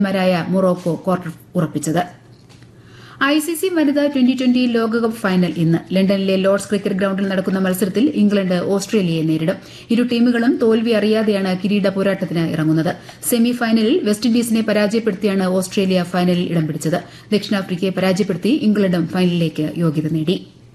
മാരായ Morocco quarter ഉറപ്പിച്ചത് ICC വനിതാ ട്വന്റി ട്വന്റി ലോകകപ്പ് ഫൈനൽ ഇന്ന് ലണ്ടനിലെ ലോർഡ്സ് ക്രിക്കറ്റ് ഗ്രൌണ്ടിൽ നടക്കുന്ന മത്സരത്തിൽ ഇംഗ്ലണ്ട് ഓസ്ട്രേലിയയെ നേരിടും ഇരു ടീമുകളും തോൽവി അറിയാതെയാണ് കിരീട പോരാട്ടത്തിന് ഇറങ്ങുന്നത് സെമി ഫൈനലിൽ വെസ്റ്റ് ഇൻഡീസിനെ പരാജയപ്പെടുത്തിയാണ് ഓസ്ട്രേലിയ ഫൈനലിൽ ഇടം പിടിച്ചത് ദക്ഷിണാഫ്രിക്കയെ പരാജയപ്പെടുത്തി ഇംഗ്ലണ്ടും ഫൈനലിലേക്ക് യോഗ്യത നേടി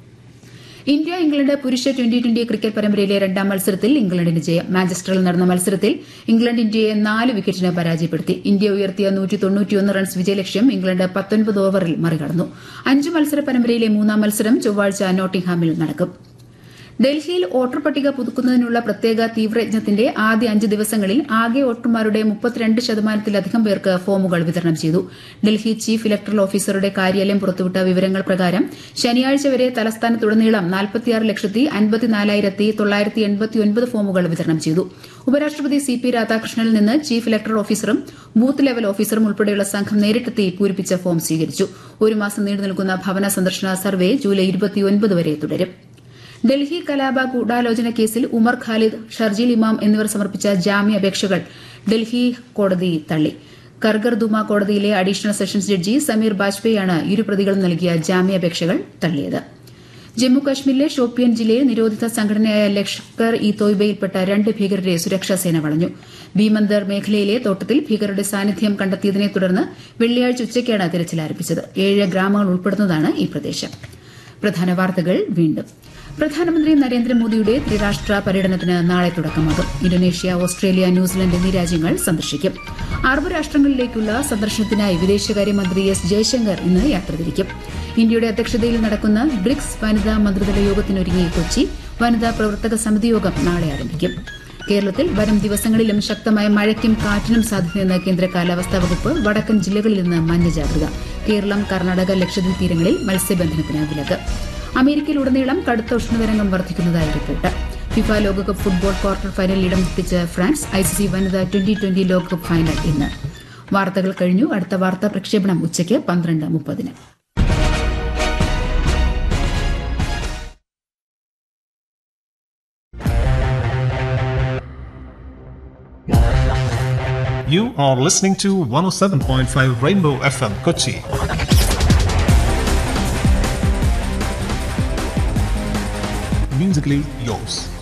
ഇന്ത്യ ഇംഗ്ലണ്ട് പുരുഷ ട്വന്റി ട്വന്റി ക്രിക്കറ്റ് പരമ്പരയിലെ രണ്ടാം മത്സരത്തിൽ ഇംഗ്ലണ്ടിന് ജയം മാഞ്ചസ്റ്ററിൽ നടന്ന മത്സരത്തിൽ ഇംഗ്ലണ്ട് ഇന്ത്യയെ നാല് വിക്കറ്റിന് പരാജയപ്പെടുത്തി ഇന്ത്യ ഉയർത്തിയ റൺസ് വിജയലക്ഷ്യം ഇംഗ്ലണ്ട് പത്തൊൻപത് ഓവറിൽ മറികടന്നു അഞ്ച് മത്സര പരമ്പരയിലെ മൂന്നാം മത്സരം ചൊവ്വാഴ്ച നോട്ടിംഗ്ഹാമിൽ നടക്കും ഡൽഹിയിൽ വോട്ടർ പട്ടിക പുതുക്കുന്നതിനുള്ള പ്രത്യേക തീവ്രയജ്ഞത്തിന്റെ ആദ്യ അഞ്ച് ദിവസങ്ങളിൽ ആകെ വോട്ടർമാരുടെ മുപ്പത്തിരണ്ട് ശതമാനത്തിലധികം പേർക്ക് ഫോമുകൾ വിതരണം ചെയ്തു ഡൽഹി ചീഫ് ഇലക്ടറൽ ഓഫീസറുടെ കാര്യാലയം പുറത്തുവിട്ട വിവരങ്ങൾ പ്രകാരം ശനിയാഴ്ച വരെ തലസ്ഥാനത്തുടനീളം നാൽപ്പത്തിയാറ് ലക്ഷത്തി അൻപത്തിനാലായിരത്തി തൊള്ളായിരത്തി എൺപത്തിയൊൻപത് ഫോമുകൾ വിതരണം ചെയ്തു ഉപരാഷ്ട്രപതി സി പി രാധാകൃഷ്ണനിൽ നിന്ന് ചീഫ് ഇലക്ടറൽ ഓഫീസറും ബൂത്ത് ലെവൽ ഓഫീസറും ഉൾപ്പെടെയുള്ള സംഘം നേരിട്ടെത്തി പൂരിപ്പിച്ച ഫോം സ്വീകരിച്ചു ഒരു മാസം നീണ്ടു നിൽക്കുന്ന ഭവന സന്ദർശന സർവേ ജൂലൈ ഇരുപത്തിയൊൻപത് വരെ തുടരും ഡൽഹി കലാപ ഗൂഢാലോചന കേസിൽ ഉമർ ഖാലിദ് ഷർജീൽ ഇമാം എന്നിവർ സമർപ്പിച്ച ജാമ്യാപേക്ഷകൾ ഡൽഹി കോടതി തള്ളി കർഗർദുമ കോടതിയിലെ അഡീഷണൽ സെഷൻസ് ജഡ്ജി സമീർ ബാജ്പേയിയാണ് ഇരു പ്രതികളും നൽകിയ ജാമ്യാപേക്ഷകൾ തള്ളിയത് ജമ്മുകശ്മീരിലെ ഷോപ്പിയൻ ജില്ലയിൽ നിരോധിത സംഘടനയായ ലഷ്കർ ഇ തോയ്ബയിൽപ്പെട്ട രണ്ട് ഭീകരരെ സുരക്ഷാസേന വളഞ്ഞു ഭീമന്ദർ മേഖലയിലെ തോട്ടത്തിൽ ഭീകരരുടെ സാന്നിധ്യം കണ്ടെത്തിയതിനെ തുടർന്ന് വെള്ളിയാഴ്ച ഉച്ചയ്ക്കാണ് തിരച്ചിൽ ആരംഭിച്ചത് ഏഴ് ഗ്രാമങ്ങൾ ഉൾപ്പെടുന്നതാണ് ഈ പ്രദേശം പ്രധാന വാർത്തകൾ വീണ്ടും പ്രധാനമന്ത്രി നരേന്ദ്രമോദിയുടെ ത്രിരാഷ്ട്ര പര്യടനത്തിന് നാളെ തുടക്കമാകും ഇന്തോനേഷ്യ ഓസ്ട്രേലിയ ന്യൂസിലൻഡ് എന്നീ രാജ്യങ്ങൾ സന്ദർശിക്കും അറബ് രാഷ്ട്രങ്ങളിലേക്കുള്ള സന്ദർശനത്തിനായി വിദേശകാര്യമന്ത്രി എസ് ജയശങ്കർ ഇന്ന് യാത്ര തിരിക്കും ഇന്ത്യയുടെ അധ്യക്ഷതയിൽ നടക്കുന്ന ബ്രിക്സ് വനിതാ മന്ത്രിതല യോഗത്തിനൊരുങ്ങി കൊച്ചി വനിതാ പ്രവർത്തക സമിതി യോഗം നാളെ ആരംഭിക്കും കേരളത്തിൽ വരും ദിവസങ്ങളിലും ശക്തമായ മഴയ്ക്കും കാറ്റിനും സാധ്യതയെന്ന് കേന്ദ്ര കാലാവസ്ഥാ വകുപ്പ് വടക്കൻ ജില്ലകളിൽ നിന്ന് മഞ്ഞ ജാഗ്രത കേരളം കർണാടക ലക്ഷദ്വീപ് തീരങ്ങളിൽ മത്സ്യബന്ധനത്തിന് വിലക്ക് അമേരിക്കയിലുടനീളം കടുത്ത ഉഷ്ണതരംഗം വർദ്ധിക്കുന്നതായി റിപ്പോർട്ട് ഫിഫ ലോകകപ്പ് ഫുട്ബോൾ ക്വാർട്ടർ ഫൈനലിൽ ഇടം പിടിച്ച ഫ്രാൻസ് ഐസിസി വനിതാ ട്വന്റി ട്വന്റി ലോകകപ്പ് ഫൈനൽ ഇന്ന് വാർത്തകൾ കഴിഞ്ഞു അടുത്ത വാർത്താ പ്രക്ഷേപണം ഉച്ചയ്ക്ക് പന്ത്രണ്ട് മുപ്പതിന് You are listening to 107.5 Rainbow FM Kochi. Musically yours.